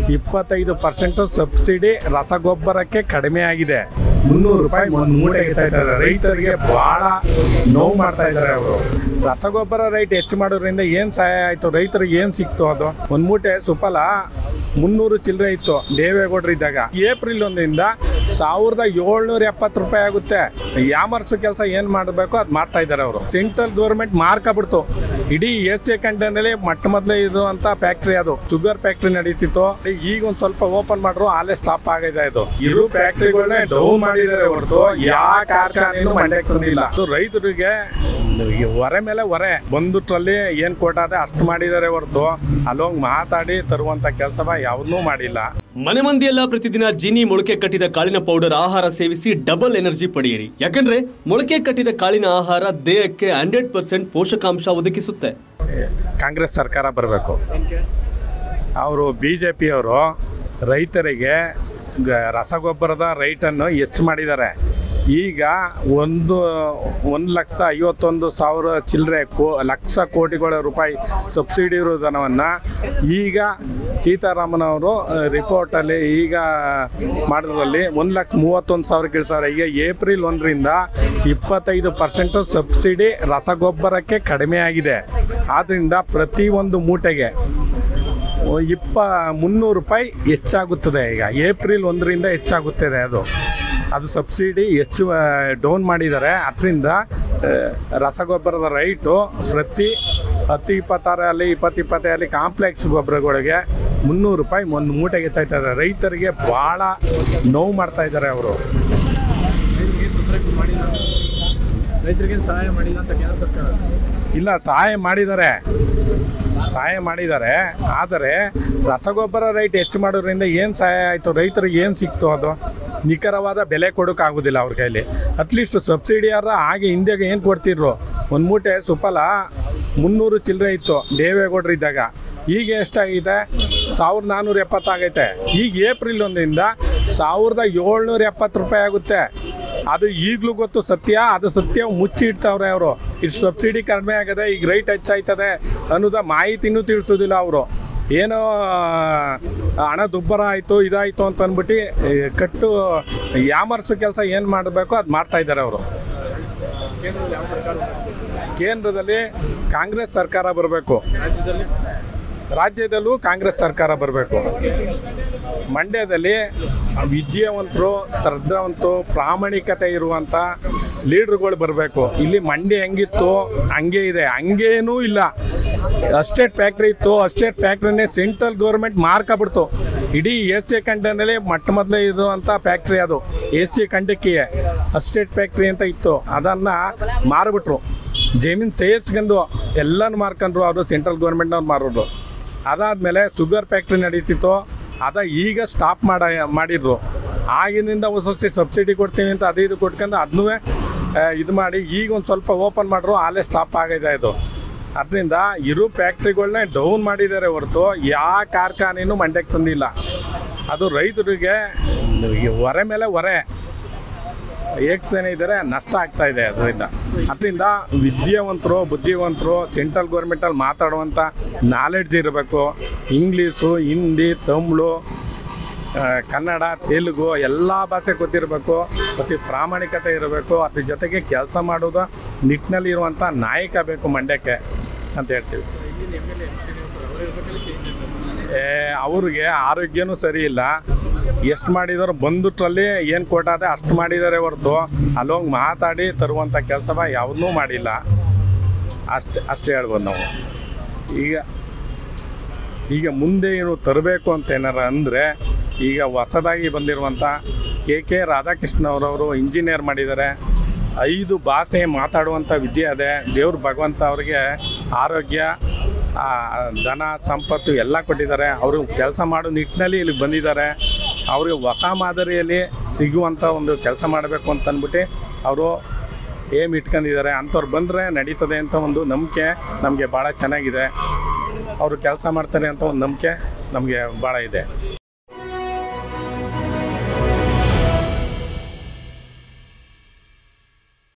ಇಪ್ಪತ್ತೈದು percent subsidy ರಸಗೊಬ್ಬರಕ್ಕೆ ಕಡಿಮೆ ಆಗಿದೆ ಮುನ್ನೂರು ರೂಪಾಯಿ ಒಂದು ಮೂಟೆ ಹೆಚ್ಚಾಯ್ತಾ ಇದ್ದಾರೆ ರೈತರಿಗೆ ಬಹಳ ನೋವು ಮಾಡ್ತಾ ಇದ್ದಾರೆ ಅವರು ರಸಗೊಬ್ಬರ ರೈಟ್ ಹೆಚ್ಚು ಮಾಡೋದ್ರಿಂದ ಏನು ಸಹಾಯ ಆಯಿತು ರೈತರಿಗೆ ಏನು ಸಿಕ್ತು ಅದು ಒಂದು ಮೂಟೆ ಸುಫಲ ಮುನ್ನೂರು ಚಿಲ್ಲರೆ ಇತ್ತು ದೇವೇಗೌಡರು ಇದ್ದಾಗ ಏಪ್ರಿಲ್ ಒಂದರಿಂದ ಸಾವಿರದ ಏಳ್ನೂರ ಎಪ್ಪತ್ತು ರೂಪಾಯಿ ಆಗುತ್ತೆ ಯಾಮರ್ಸು ಕೆಲಸ ಏನು ಮಾಡಬೇಕು ಅದು ಮಾಡ್ತಾ ಇದ್ದಾರೆ ಅವರು ಸೆಂಟ್ರಲ್ ಗೌರ್ಮೆಂಟ್ ಮಾರ್ಕಬಿಡ್ತು ಇಡೀ ಏಷ್ಯಾ ಕಂಟ್ರಿನಲ್ಲಿ ಮೊಟ್ಟ ಮೊದಲೇ ಇದು ಅಂತ ಫ್ಯಾಕ್ಟ್ರಿ ಅದು ಶುಗರ್ ಫ್ಯಾಕ್ಟ್ರಿ ನಡೀತಿತ್ತು ಈಗ ಒಂದ್ ಸ್ವಲ್ಪ ಓಪನ್ ಮಾಡ್ರು ಅಲ್ಲೇ ಸ್ಟಾಪ್ ಆಗಿದೆ ಇದು ಇರು ಫ್ಯಾಕ್ಟ್ರಿಗಳನ್ನೇ ಡೌನ್ ಮಾಡಿದ್ದಾರೆ ಹೊರತು ಯಾವ ಕಾರ್ಖಾನೆನೂ ಮಂಡ್ಯಕ್ಕೆ ತಂದಿಲ್ಲ ಅದು ರೈತರಿಗೆ ಈ ಹೊರೆ ಮೇಲೆ ಹೊರೆ ಬಂದುಟ್ರಲ್ಲಿ ಏನ್ ಕೊಟ್ಟಾದೆ ಅಷ್ಟು ಮಾಡಿದ್ದಾರೆ ಹೊರತು ಅಲ್ಲೋಂಗ್ ಮಾತಾಡಿ ತರುವಂತ ಕೆಲಸ ಯಾವನ್ನೂ ಮಾಡಿಲ್ಲ ಮನೆ ಮಂದಿಯೆಲ್ಲ ಪ್ರತಿದಿನ ಜೀನಿ ಮೊಳಕೆ ಕಟ್ಟಿದ ಕಾಳಿನ ಪೌಡರ್ ಆಹಾರ ಸೇವಿಸಿ ಡಬಲ್ ಎನರ್ಜಿ ಪಡೆಯಿರಿ ಯಾಕಂದ್ರೆ ಮೊಳಕೆ ಕಟ್ಟಿದ ಕಾಳಿನ ಆಹಾರ ದೇಹಕ್ಕೆ ಹಂಡ್ರೆಡ್ ಪರ್ಸೆಂಟ್ ಪೋಷಕಾಂಶ ಒದಗಿಸುತ್ತೆ ಕಾಂಗ್ರೆಸ್ ಸರ್ಕಾರ ಬರಬೇಕು ಅವರು ಬಿ ಜೆ ಪಿಯವರು ರೈತರಿಗೆ ಗ- ರಸಗೊಬ್ಬರದ ರೈಟನ್ನು ಹೆಚ್ಚು ಮಾಡಿದ್ದಾರೆ ಈಗ ಒಂದು ಒಂದು ಲಕ್ಷದ ಐವತ್ತೊಂದು ಸಾವಿರ ಚಿಲ್ಲರೆ ಕೋ ಲಕ್ಷ ಕೋಟಿಗಳ ರೂಪಾಯಿ ಸಬ್ಸಿಡಿ ಇರೋ ಧನವನ್ನು ಈಗ ಸೀತಾರಾಮನ್ ಅವರು ರಿಪೋರ್ಟಲ್ಲಿ ಈಗ ಮಾಡೋದ್ರಲ್ಲಿ ಒಂದು ಲಕ್ಷ ಮೂವತ್ತೊಂದು ಸಾವಿರ ಇಳಿಸವ್ರೆ ಈಗ ಏಪ್ರಿಲ್ ಒಂದರಿಂದ ಇಪ್ಪತ್ತೈದು ಪರ್ಸೆಂಟು ಸಬ್ಸಿಡಿ ರಸಗೊಬ್ಬರಕ್ಕೆ ಕಡಿಮೆ ಆಗಿದೆ ಆದ್ದರಿಂದ ಪ್ರತಿಯೊಂದು ಮೂಟೆಗೆ ಇಪ್ಪ ಮುನ್ನೂರು ರೂಪಾಯಿ ಹೆಚ್ಚಾಗುತ್ತದೆ ಈಗ ಏಪ್ರಿಲ್ ಒಂದರಿಂದ ಹೆಚ್ಚಾಗುತ್ತದೆ ಅದು ಅದು ಸಬ್ಸಿಡಿ ಹೆಚ್ಚು ಡೌನ್ ಮಾಡಿದ್ದಾರೆ ಅದರಿಂದ ರಸಗೊಬ್ಬರದ ರೈಟು ಪ್ರತಿ ಹತ್ತು ಇಪ್ಪತ್ತಾರಲ್ಲಿ ಇಪ್ಪತ್ತು ಇಪ್ಪತ್ತೈದಲ್ಲಿ ಕಾಂಪ್ಲೆಕ್ಸ್ ಗೊಬ್ಬರಗಳಿಗೆ ಮುನ್ನೂರು ರೂಪಾಯಿ ಒಂದು ಮೂಟೆಗೆ ಹೆಚ್ಚಾಯ್ತಾ ಇದ್ದಾರೆ ರೈತರಿಗೆ ಭಾಳ ನೋವು ಮಾಡ್ತಾ ಇದ್ದಾರೆ ಅವರು ರೈತರಿಗೆ ಸಹಾಯ ಮಾಡಿಲ್ಲ ಅಂತ ಕೇಂದ್ರ ಸರ್ಕಾರ ಇಲ್ಲ ಸಹಾಯ ಮಾಡಿದ್ದಾರೆ ಸಹಾಯ ಮಾಡಿದ್ದಾರೆ ಆದರೆ ರಸಗೊಬ್ಬರ ರೈಟ್ ಹೆಚ್ಚು ಮಾಡೋದ್ರಿಂದ ಏನು ಸಹಾಯ ಆಯಿತು ರೈತರಿಗೆ ಏನು ಸಿಕ್ತು ಅದು ನಿಖರವಾದ ಬೆಲೆ ಕೊಡೋಕ್ಕಾಗೋದಿಲ್ಲ ಅವ್ರ ಕೈಲಿ ಅಟ್ಲೀಸ್ಟ್ ಸಬ್ಸಿಡಿಯಾರ ಹಾಗೆ ಹಿಂದೆಗೆ ಏನು ಕೊಡ್ತಿದ್ರು ಒಂದು ಮೂಟೆ ಸುಫಲ ಮುನ್ನೂರು ಚಿಲ್ಲರೆ ಇತ್ತು ದೇವೇಗೌಡರು ಇದ್ದಾಗ ಈಗ ಎಷ್ಟಾಗಿದೆ ಸಾವಿರದ ನಾನ್ನೂರ ಎಪ್ಪತ್ತಾಗೈತೆ ಈಗ ಏಪ್ರಿಲ್ ಒಂದರಿಂದ ಸಾವಿರದ ಏಳ್ನೂರ ಎಪ್ಪತ್ತು ರೂಪಾಯಿ ಆಗುತ್ತೆ ಅದು ಈಗಲೂ ಗೊತ್ತು ಸತ್ಯ ಅದು ಸತ್ಯ ಮುಚ್ಚಿ ಇಡ್ತಾವ್ರೆ ಅವರು ಇಷ್ಟು ಸಬ್ಸಿಡಿ ಕಡಿಮೆ ಆಗದೆ ಈಗ ರೈಟ್ ಹೆಚ್ಚಾಯ್ತದೆ ಅನ್ನೋದ ಮಾಹಿತಿನೂ ತಿಳಿಸೋದಿಲ್ಲ ಅವರು ಏನೋ ಆ, ಹಣ ದುಬ್ಬರ ಆಯಿತು ಇದಾಯಿತು ಅಂತ ಅಂದ್ಬಿಟ್ಟು ಈ, ಕಟ್ಟು ಯಾಮರ್ಸು ಕೆಲಸ ಏನು ಮಾಡಬೇಕು ಅದು ಮಾಡ್ತಾ ಇದ್ದಾರೆ ಅವರು ಕೇಂದ್ರದಲ್ಲಿ ಯಾವ ಸರ್ಕಾರ ಕೇಂದ್ರದಲ್ಲಿ ಕಾಂಗ್ರೆಸ್ ಸರ್ಕಾರ ಬರಬೇಕು ರಾಜ್ಯದಲ್ಲಿ ರಾಜ್ಯದಲ್ಲೂ ಕಾಂಗ್ರೆಸ್ ಸರ್ಕಾರ ಬರಬೇಕು ಮಂಡ್ಯದಲ್ಲಿ ವಿದ್ಯಾವಂತರು ಶ್ರದ್ಧಾವಂತರು ಪ್ರಾಮಾಣಿಕತೆ ಇರುವಂಥ ಲೀಡ್ರುಗಳು ಬರಬೇಕು ಇಲ್ಲಿ ಮಂಡ್ಯ ಹೆಂಗಿತ್ತು ಹಂಗೆ ಇದೆ ಹಂಗೇನೂ ಇಲ್ಲ ಅಸ್ಟೇಟ್ ಫ್ಯಾಕ್ಟ್ರಿ ಇತ್ತು ಅಸ್ಟೇಟ್ ಫ್ಯಾಕ್ಟ್ರಿನೇ ಸೆಂಟ್ರಲ್ ಗೌರ್ಮೆಂಟ್ ಮಾರ್ಕಬಿಡ್ತು ಇಡೀ ಏಷ್ಯಾ ಖಂಡನಲ್ಲಿ ಮೊಟ್ಟ ಮೊದಲೇ ಇದು ಅಂತ ಫ್ಯಾಕ್ಟ್ರಿ ಅದು ಏಷ್ಯಾ ಖಂಡಕ್ಕೆ ಅಸ್ಟೇಟ್ ಫ್ಯಾಕ್ಟ್ರಿ ಅಂತ ಇತ್ತು ಅದನ್ನು ಮಾರಿಬಿಟ್ರು ಜಮೀನು ಸೇರ್ಸ್ಕೊಂಡು ಎಲ್ಲನೂ ಮಾರ್ಕೊಂಡ್ರು ಅವರು ಸೆಂಟ್ರಲ್ ಗೌರ್ಮೆಂಟ್ನವ್ರು ಮಾರೋದು ಅದಾದಮೇಲೆ ಶುಗರ್ ಫ್ಯಾಕ್ಟ್ರಿ ನಡೀತಿತ್ತು ಅದ ಈಗ ಸ್ಟಾಪ್ ಮಾಡ ಮಾಡಿದ್ರು ಆಗಿನಿಂದ ಹೊಸ ಹೊಸ ಸಬ್ಸಿಡಿ ಕೊಡ್ತೀವಿ ಅಂತ ಅದು ಇದು ಕೊಟ್ಕೊಂಡು ಅದನ್ನೂ ಇದು ಮಾಡಿ ಈಗ ಒಂದು ಸ್ವಲ್ಪ ಓಪನ್ ಮಾಡ್ರು ಅಲ್ಲೇ ಸ್ಟಾಪ್ ಆಗಿದೆ ಇದು ಅದರಿಂದ ಇರೋ ಫ್ಯಾಕ್ಟ್ರಿಗಳನ್ನೇ ಡೌನ್ ಮಾಡಿದ್ದಾರೆ ಹೊರತು ಯಾವ ಕಾರ್ಖಾನೆನೂ ಮಂಡ್ಯಕ್ಕೆ ತಂದಿಲ್ಲ ಅದು ರೈತರಿಗೆ ಈ ಹೊರೆ ಮೇಲೆ ಹೊರೆ ಏಕ್ಸ್ದೇನೆ ಇದ್ದಾರೆ ನಷ್ಟ ಆಗ್ತಾ ಇದೆ ಅದರಿಂದ ಅದರಿಂದ ವಿದ್ಯಾವಂತರು ಬುದ್ಧಿವಂತರು ಸೆಂಟ್ರಲ್ ಗೌರ್ಮೆಂಟಲ್ಲಿ ಮಾತಾಡುವಂಥ ನಾಲೆಡ್ಜ್ ಇರಬೇಕು ಇಂಗ್ಲೀಷು ಹಿಂದಿ ತಮಿಳು ಆ, ಕನ್ನಡ ತೆಲುಗು ಎಲ್ಲ ಭಾಷೆ ಗೊತ್ತಿರಬೇಕು ಮತ್ತು ಪ್ರಾಮಾಣಿಕತೆ ಇರಬೇಕು ಅದ್ರ ಜೊತೆಗೆ ಕೆಲಸ ಮಾಡೋದು ನಿಟ್ಟಿನಲ್ಲಿ ಇರುವಂಥ ನಾಯಕ ಬೇಕು ಮಂಡ್ಯಕ್ಕೆ ಅಂತ ಹೇಳ್ತೀವಿ ಇಲ್ಲಿನ ಎಮ್ ಎಲ್ ಎ ಶ್ರೀನಿವಾಸ್ ಅವರು ಇರ್ಬೇಕಲ್ಲಿ ಚೇಂಜ್ ಆಗ್ಬೇಕು ಏ, ಅವ್ರಿಗೆ ಆರೋಗ್ಯನೂ ಸರಿ ಇಲ್ಲ ಎಷ್ಟು ಮಾಡಿದಾರೋ ಬಂದುಟ್ರಲ್ಲಿ ಏನು ಕೊಟ್ಟಾದೆ ಅಷ್ಟು ಮಾಡಿದ್ದಾರೆ ಹೊರತು ಅಲ್ಲೋಂಗ್ ಮಾತಾಡಿ ತರುವಂಥ ಕೆಲಸ ಯಾವುದನ್ನೂ ಮಾಡಿಲ್ಲ ಅಷ್ಟು ಅಷ್ಟೇ ಹೇಳ್ಬೋದು ನಾವು ಈಗ ಈಗ ಮುಂದೆ ಏನು ತರಬೇಕು ಅಂತ ಏನಾರ ಅಂದರೆ ಈಗ ಹೊಸದಾಗಿ ಬಂದಿರುವಂಥ ಕೆ ಕೆ ರಾಧಾಕೃಷ್ಣ ಅವರವರು ಇಂಜಿನಿಯರ್ ಮಾಡಿದ್ದಾರೆ ಐದು ಭಾಷೆ ಮಾತಾಡುವಂಥ ವಿದ್ಯೆ ಅದೇ ದೇವ್ರ ಭಗವಂತ ಅವ್ರಿಗೆ ಆರೋಗ್ಯ ಆ, ಧನ ಸಂಪತ್ತು ಎಲ್ಲ ಕೊಟ್ಟಿದ್ದಾರೆ ಅವರು ಕೆಲಸ ಮಾಡೋ ನಿಟ್ಟಿನಲ್ಲಿ ಇಲ್ಲಿ ಬಂದಿದ್ದಾರೆ ಅವ್ರಿಗೆ ಹೊಸ ಮಾದರಿಯಲ್ಲಿ ಸಿಗುವಂಥ ಒಂದು ಕೆಲಸ ಮಾಡಬೇಕು ಅಂತ ಅಂದ್ಬಿಟ್ಟು ಅವರು ಏಮ್ ಇಟ್ಕೊಂಡಿದ್ದಾರೆ ಅಂಥವ್ರು ಬಂದರೆ ನಡೀತದೆ ಅಂತ ಒಂದು ನಂಬಿಕೆ ನಮಗೆ ಭಾಳ ಚೆನ್ನಾಗಿದೆ ಅವರು ಕೆಲಸ ಮಾಡ್ತಾರೆ ಅಂತ ಒಂದು ನಂಬಿಕೆ ನಮಗೆ ಭಾಳ ಇದೆ